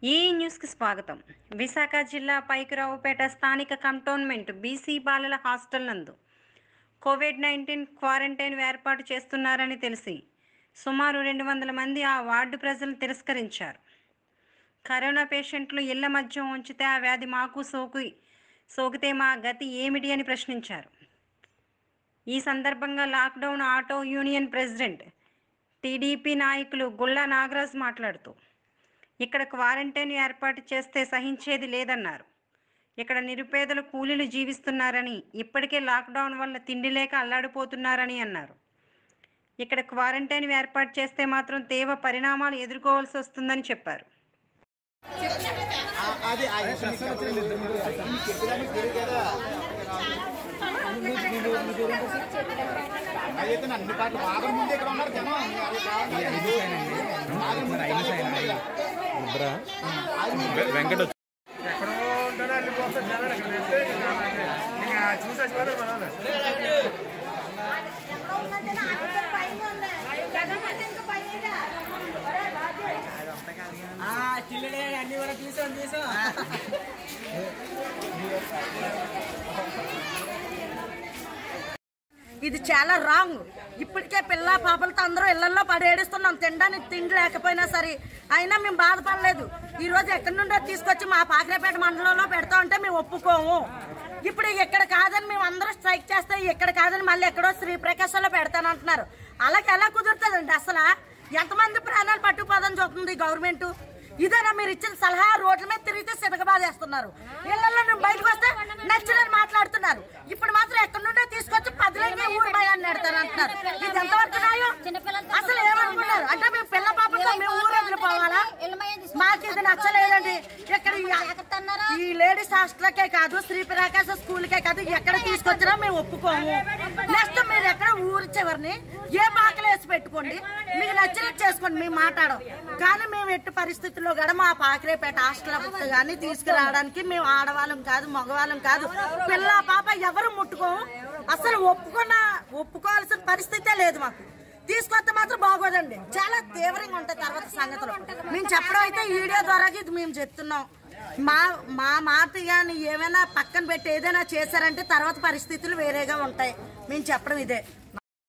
ఈ న్యూస్కి స్వాగతం విశాఖ జిల్లా పైకిరావుపేట స్థానిక కంటోన్మెంట్ బీసీ బాలల హాస్టల్ నందు కోవిడ్ నైన్టీన్ క్వారంటైన్ ఏర్పాటు చేస్తున్నారని తెలిసి సుమారు రెండు వందల మంది ఆ వార్డు ప్రజలు తిరస్కరించారు కరోనా పేషెంట్లు ఇళ్ల మధ్య ఉంచితే ఆ వ్యాధి మాకు సోకి సోకితే మా గతి ఏమిటి అని ప్రశ్నించారు ఈ సందర్భంగా lockdown auto union president TDP నాయకులు గుళ్ళ నాగరాజ్ మాట్లాడుతూ ఇక్కడ క్వారంటైన్ ఏర్పాటు చేస్తే సహించేది లేదన్నారు ఇక్కడ నిరుపేదలు కూలీలు జీవిస్తున్నారని ఇప్పటికే లాక్డౌన్ వల్ల తిండి లేక అల్లాడిపోతున్నారని అన్నారు ఇక్కడ క్వారంటైన్ ఏర్పాటు చేస్తే మాత్రం తీవ్ర పరిణామాలు ఎదుర్కోవాల్సి వస్తుందని చెప్పారు ఆ- అది ఆ ఇన్ఫర్మేషన్ వచ్చింది మీకు చెప్పడానికి తెలియదు కదా అయితే అన్ని పాటలు వాదన ముందు ఇక్కడ ఉన్నారు జనం అది కావాలి. వాదన ముందు చాలా ఎక్కువ ఉంది కదా. వెంకట ఎక్కడో ఉంటారో వెళ్ళిపోతారు జనాలు ఇక్కడ వెళ్తే ఇంకా చూసి వచ్చిపోతారు మనం ఇది చాలా రాంగ్ ఇప్పటికే పిల్ల పాపలతో అందరూ ఇళ్లలో పడేడుస్తున్నాం తినడానికి తిండి లేకపోయినా సరే అయినా మేము బాధపడలేదు ఈ రోజు ఎక్కడి నుండో తీసుకొచ్చి మా పాకరేపేట మండలంలో పెడతా ఉంటే మేము ఒప్పుకోము ఇప్పుడు ఇక్కడ కాదని మేము అందరూ స్ట్రైక్ చేస్తే ఇక్కడ కాదని మళ్ళీ ఎక్కడో శ్రీప్రకాశంలో పెడతానంటున్నారు అలాగే ఎలా కుదురుతుందండి అసలు ఎంతమంది ప్రాణాలు పట్టుకుపోదని చూస్తుంది గవర్నమెంట్ ఇదేనా మీరు ఇచ్చిన సలహా రోడ్ల మీద తిరిగితే సినగబాదేస్తున్నారు ఇళ్లలో నేను బయటకు వస్తే నచ్చినని మాట్లాడుతున్నారు ఇప్పుడు మాత్రం ఎక్కడి నుండో తీసుకొచ్చి పదిలంగా ఊరు భయాన్ని నెడతారు అంటున్నారు ఇది ఎంతవరకు న్యాయం అసలు ఏమనుకున్నారు అంటే మేము పిల్ల పాపతో మేము ఊరు వదిలిపోవాలా మాకు ఇది నచ్చలేదండి ఇక్కడ ఈ- ఈ లేడీస్ హాస్టల్కే కాదు శ్రీ ప్రకాశ స్కూల్కే కాదు ఎక్కడ తీసుకొచ్చినా మేము ఒప్పుకోము నెక్స్ట్ మీరు ఎక్కడ ఊరి చివరిని ఏ పాకలు వేసి పెట్టుకోండి మీకు నచ్చినట్టు చేసుకోండి మేము మాట్లాడం కానీ మేము ఎట్టి పరిస్థితుల్లో కూడా మా పాకిరేపేట హాస్టల్ కానీ తీసుకురావడానికి మేము ఆడవాళ్ళం కాదు మగవాళ్ళం కాదు పిల్ల పాప ఎవరు ముట్టుకోము అసలు ఒప్పుకున్న ఒప్పుకోవాల్సిన పరిస్థితే లేదు మాకు తీసుకొస్తే మాత్రం బాగోదండి చాలా తీవ్రంగా ఉంటాయి తర్వాత సంగతులు మేము చెప్పడం అయితే ఈ వీడియో ద్వారా ఇది మేము చెప్తున్నాం మా మా మాట కానీ ఏమైనా పక్కన పెట్టి ఏదైనా చేశారంటే తర్వాత పరిస్థితులు వేరేగా ఉంటాయి మేము చెప్పడం ఇదే